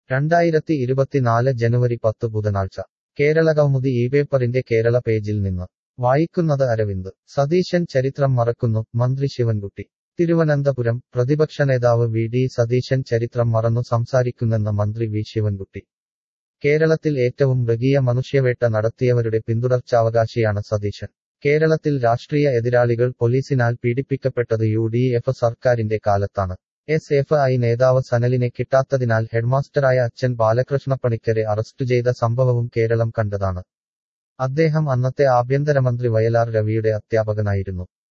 രണ്ടായിരത്തി ഇരുപത്തിനാല് ജനുവരി പത്ത് ബുധനാഴ്ച കേരളകൗമുദി ഈ പേപ്പറിന്റെ കേരള പേജിൽ നിന്ന് വായിക്കുന്നത് അരവിന്ദ് സതീശൻ ചരിത്രം മറക്കുന്നു മന്ത്രി ശിവൻകുട്ടി തിരുവനന്തപുരം പ്രതിപക്ഷ നേതാവ് വി ഡി സതീശൻ ചരിത്രം മറന്നു സംസാരിക്കുന്നെന്ന് മന്ത്രി വി ശിവൻകുട്ടി കേരളത്തിൽ ഏറ്റവും മൃഗീയ മനുഷ്യവേട്ട നടത്തിയവരുടെ പിന്തുടർച്ചാവകാശിയാണ് സതീശൻ കേരളത്തിൽ രാഷ്ട്രീയ എതിരാളികൾ പോലീസിനാൽ പീഡിപ്പിക്കപ്പെട്ടത് യു ഡി എഫ് സർക്കാരിന്റെ കാലത്താണ് എസ് എഫ് ഐ നേതാവ് സനലിനെ കിട്ടാത്തതിനാൽ ഹെഡ്മാസ്റ്ററായ അച്ഛൻ ബാലകൃഷ്ണപ്പണിക്കരെ അറസ്റ്റ് ചെയ്ത സംഭവവും കേരളം കണ്ടതാണ് അദ്ദേഹം അന്നത്തെ ആഭ്യന്തരമന്ത്രി വയലാർ രവിയുടെ അധ്യാപകനായിരുന്നു